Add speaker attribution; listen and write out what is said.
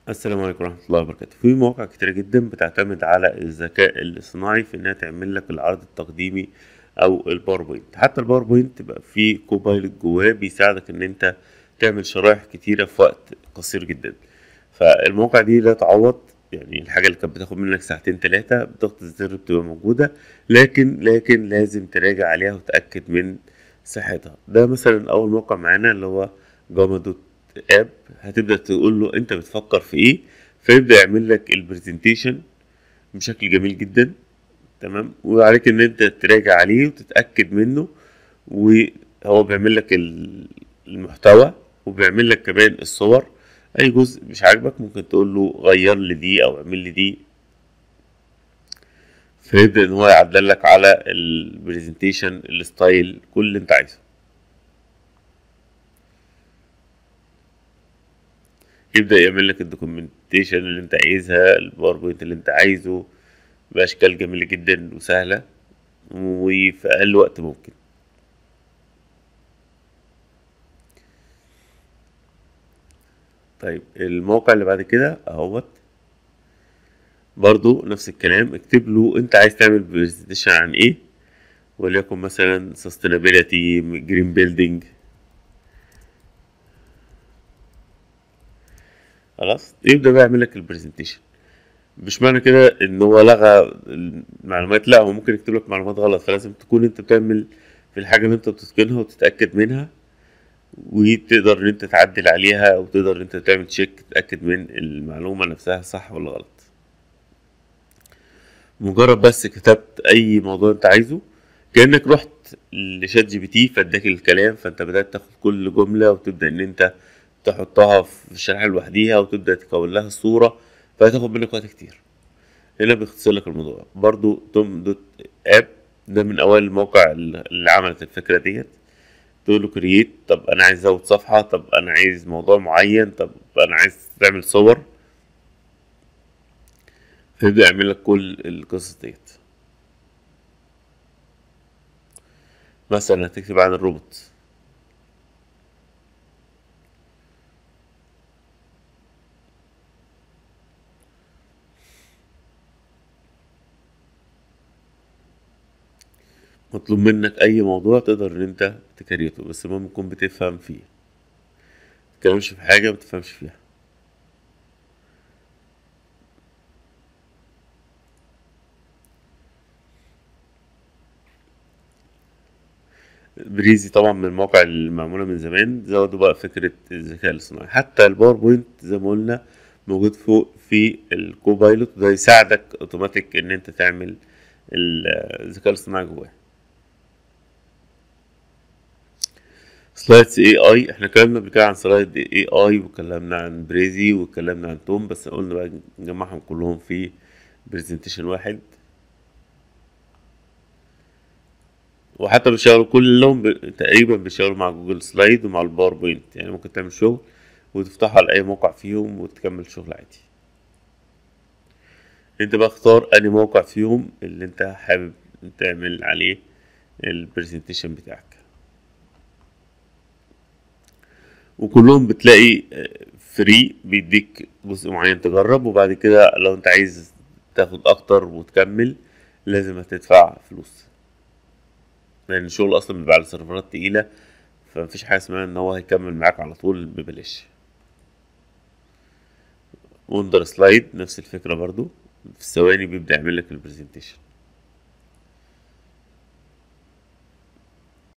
Speaker 1: السلام عليكم ورحمة الله وبركاته في مواقع كتيرة جدا بتعتمد على الذكاء الاصطناعي في انها تعمل لك العرض التقديمي او الباوربوينت حتى الباوربوينت بقى فيه كوبايلوت جواه بيساعدك ان انت تعمل شرائح كتيرة في وقت قصير جدا فالمواقع دي لا تعوض يعني الحاجة اللي كانت بتاخد منك ساعتين تلاتة بضغط الزر بتبقى موجودة لكن لكن لازم تراجع عليها وتأكد من صحتها ده مثلا اول موقع معانا اللي هو جاما دوت اب هتبدا تقول له انت بتفكر في ايه فيبدا يعمل لك البرزنتيشن بشكل جميل جدا تمام وعليك ان انت تراجع عليه وتتاكد منه وهو بيعمل لك ال- المحتوى وبيعمل لك كمان الصور اي جزء مش عاجبك ممكن تقول له غير لي دي او اعمل لي دي فيبدا ان هو يعدل لك على البرزنتيشن الستايل كل اللي انت عايزه يبدأ يعمل لك الدوكيومنتيشن اللي انت عايزها الباوربوينت اللي انت عايزه بأشكال جميلة جدا وسهلة وفي أقل وقت ممكن طيب الموقع اللي بعد كده اهوت برضو نفس الكلام اكتب له انت عايز تعمل برزنتيشن عن ايه وليكن مثلا sustainability green building خلاص يبدأ بقى يعمل لك البرزنتيشن مش معنى كده ان هو لغى المعلومات لا هو ممكن يكتب لك معلومات غلط فلازم تكون انت بتعمل في الحاجة اللي انت بتتقنها وتتأكد منها وتقدر ان انت تعدل عليها وتقدر ان انت تعمل تشيك تتأكد من المعلومة نفسها صح ولا غلط مجرد بس كتبت اي موضوع انت عايزه كأنك رحت لشات جي بي تي فاداك الكلام فانت بدأت تاخد كل جملة وتبدأ ان انت تحطها في شريحة لوحديها وتبدأ تكون لها صورة فهتاخد منك وقت كتير هنا بيختصر لك الموضوع برضو توم دوت اب ده من اوائل المواقع اللي عملت الفكرة ديت تقول له كرييت طب انا عايز ازود صفحة طب انا عايز موضوع معين طب انا عايز تعمل صور فيبدأ يعمل لك كل القصص ديت مثلا هتكتب عن الروبوت مطلوب منك اي موضوع تقدر ان انت تكريته بس المهم تكون بتفهم فيه متتكلمش في حاجة متفهمش فيها بريزي طبعا من المواقع المعمولة من زمان زودوا بقى فكرة الذكاء الاصطناعي حتى الباوربوينت زي ما قلنا موجود فوق في الكوبايلوت ده يساعدك اوتوماتيك ان انت تعمل الذكاء الاصطناعي جواه سلايدز اي اي احنا اتكلمنا قبل كده عن سلايد اي اي واتكلمنا عن بريزي واتكلمنا عن توم بس قلنا بقى نجمعهم كلهم في برزنتيشن واحد وحتى بيشتغلوا كلهم ب... تقريبا بيشتغلوا مع جوجل سلايد ومع الباوربوينت يعني ممكن تعمل شغل وتفتحه على اي موقع فيهم وتكمل شغل عادي انت بقى اختار انهي موقع فيهم اللي انت حابب تعمل عليه البرزنتيشن بتاعك وكلهم بتلاقي فري بيديك جزء معين تجرب وبعد كده لو انت عايز تاخد اكتر وتكمل لازم هتدفع فلوس لان الشغل اصلا بيبقى على سيرفرات تقيله فمفيش حاجه اسمها ان هو هيكمل معاك على طول ببلاش وندر سلايد نفس الفكره برضو في ثواني بيبدا يعمل لك البرزنتيشن